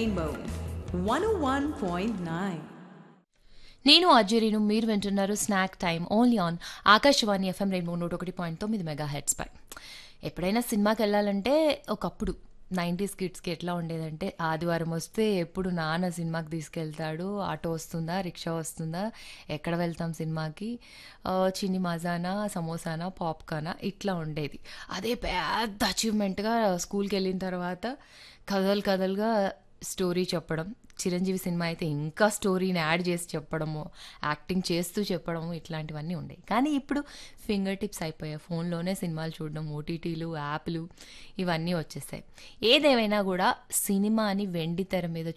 Rainbow 101.9. నేను అజరీను మీరు వింటున్నారు snack time only on Akashvani FM రెండు నూట ఒకటి పాయింట్ తొమ్మిది మెగా హెడ్స్ పై ఎప్పుడైనా సినిమాకి వెళ్ళాలంటే ఒకప్పుడు నైంటీస్ కిడ్స్కి ఎట్లా ఉండేదంటే ఆదివారం వస్తే ఎప్పుడు నాన్న సినిమాకి తీసుకెళ్తాడు ఆటో వస్తుందా రిక్షా వస్తుందా ఎక్కడ వెళ్తాం సినిమాకి ఆ, చిన్ని మజానా సమోసానా పాప్కార్నా ఇట్లా ఉండేది అదే పెద్ద అచీవ్మెంట్గా స్కూల్కి వెళ్ళిన తర్వాత కథలు కథలుగా స్టోరీ చెప్పడం చిరంజీవి సినిమా అయితే ఇంకా స్టోరీని యాడ్ చేసి చెప్పడము యాక్టింగ్ చేస్తూ చెప్పడము ఇట్లాంటివన్నీ ఉండేవి కానీ ఇప్పుడు ఫింగర్ టిప్స్ అయిపోయాయి ఫోన్లోనే సినిమాలు చూడడం ఓటీటీలు యాప్లు ఇవన్నీ వచ్చేసాయి ఏదేమైనా కూడా సినిమాని వెండి తెర మీద